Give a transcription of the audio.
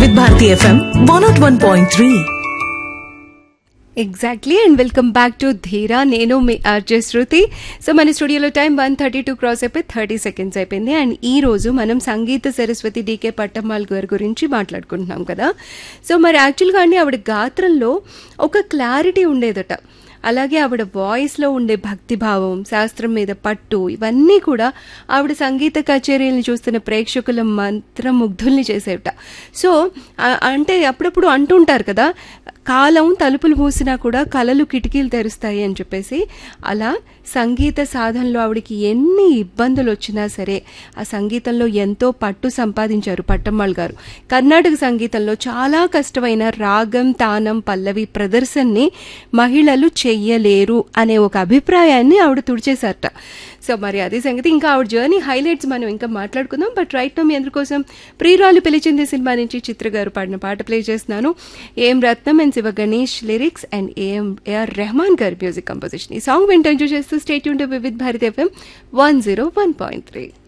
వివిధ Bharati FM one naught one point three exactly and welcome back to Dheera నేను మీ RJ Shruti so మన స్టూడియోలో time one thirty two cross అయిపోయి థర్టీ సెకండ్స్ అయిపోయింది అండ్ ఈ రోజు మనం సంగీత సరస్వతి డీకే పట్టమ్మాల్ గారి గురించి మాట్లాడుకుంటున్నాం కదా సో మరి యాక్చువల్గా అండి ఆవిడ గాత్రంలో ఒక క్లారిటీ ఉండేదట అలాగే ఆవిడ వాయిస్లో ఉండే భక్తిభావం శాస్త్రం మీద పట్టు ఇవన్నీ కూడా ఆవిడ సంగీత కచేరీలను చూస్తున్న ప్రేక్షకుల మంత్రముగ్ధుల్ని చేసేవిట సో ఆ- అంటే అప్పుడప్పుడు అంటుంటారు కదా కాలం తలుపులు మూసినా కూడా కలలు కిటికీలు తెరుస్తాయి అని చెప్పేసి అలా సంగీత సాధనలో ఆవిడకి ఎన్ని ఇబ్బందులు వచ్చినా సరే ఆ సంగీతంలో ఎంతో పట్టు సంపాదించారు పట్టమ్మాళ్ గారు కర్ణాటక సంగీతంలో చాలా కష్టమైన రాగం తానం పల్లవి ప్రదర్శనని మహిళలు చెయ్యలేరు అనే ఒక అభిప్రాయాన్ని ఆవిడ తుడిచేశారట సో మరి అదే సంగతి ఇంకా ఆవిడ జర్నీ హైలైట్స్ మనం ఇంకా మాట్లాడుకుందాం బట్ రైట్ నో మీ అందరి కోసం ప్రియురాలు పిలిచింది సినిమా నుంచి చిత్ర గారు పాడిన పాట ప్లే చేస్తున్నాను ఏం Ratnam and Shiva Ganesh lyrics and ఏఎం ఏఆర్ రెహమాన్ గారి మ్యూజిక్ కంపోజిషన్ ఈ సాంగ్ వెంట ఎంజాయ్ చేస్తూ స్టేట్ యూన్ Vividh Bharat FM one zero one point three